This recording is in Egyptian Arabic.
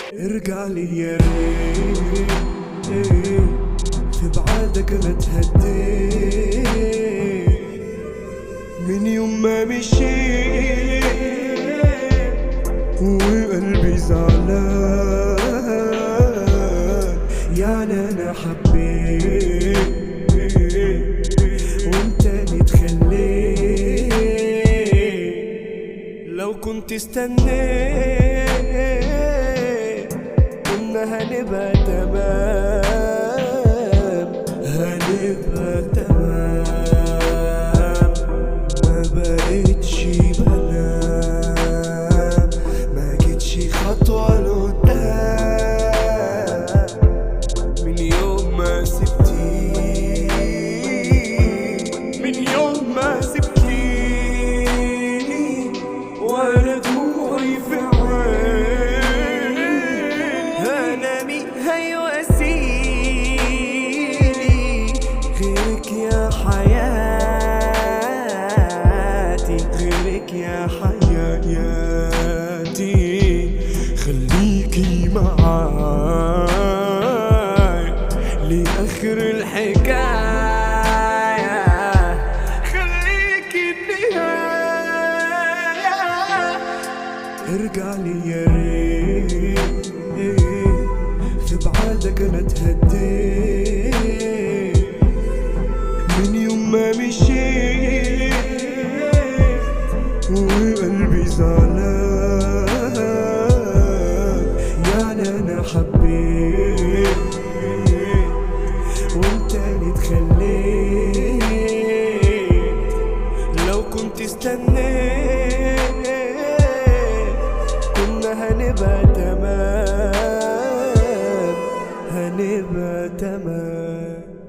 ارجع لي يا ريت في بعادك انا اتهديت من يوم ما مشيت وقلبي زعلان يعني انا حبيت وانت اللي اتخليت لو كنت استنيت كنا هنبقى تمام هنبقى تمام ما بقتش بنام ما جيتش خطوة لقدام من يوم ما سبتيني من يوم ما سبتيني وانا دموعي في عيني انا مين هيواسيني غيرك يا حياتي غيرك يا حياتي خليكي معاي لآخر الحكاية خليكي النهاية ارجع لي يا ريت في بعادك انا اتهديت من يوم ما مشيت وقلبي زعلان يعني انا حبيت وانت اللي اتخليت لو كنت استنيت كنا هنبقى تمام هنبقى تمام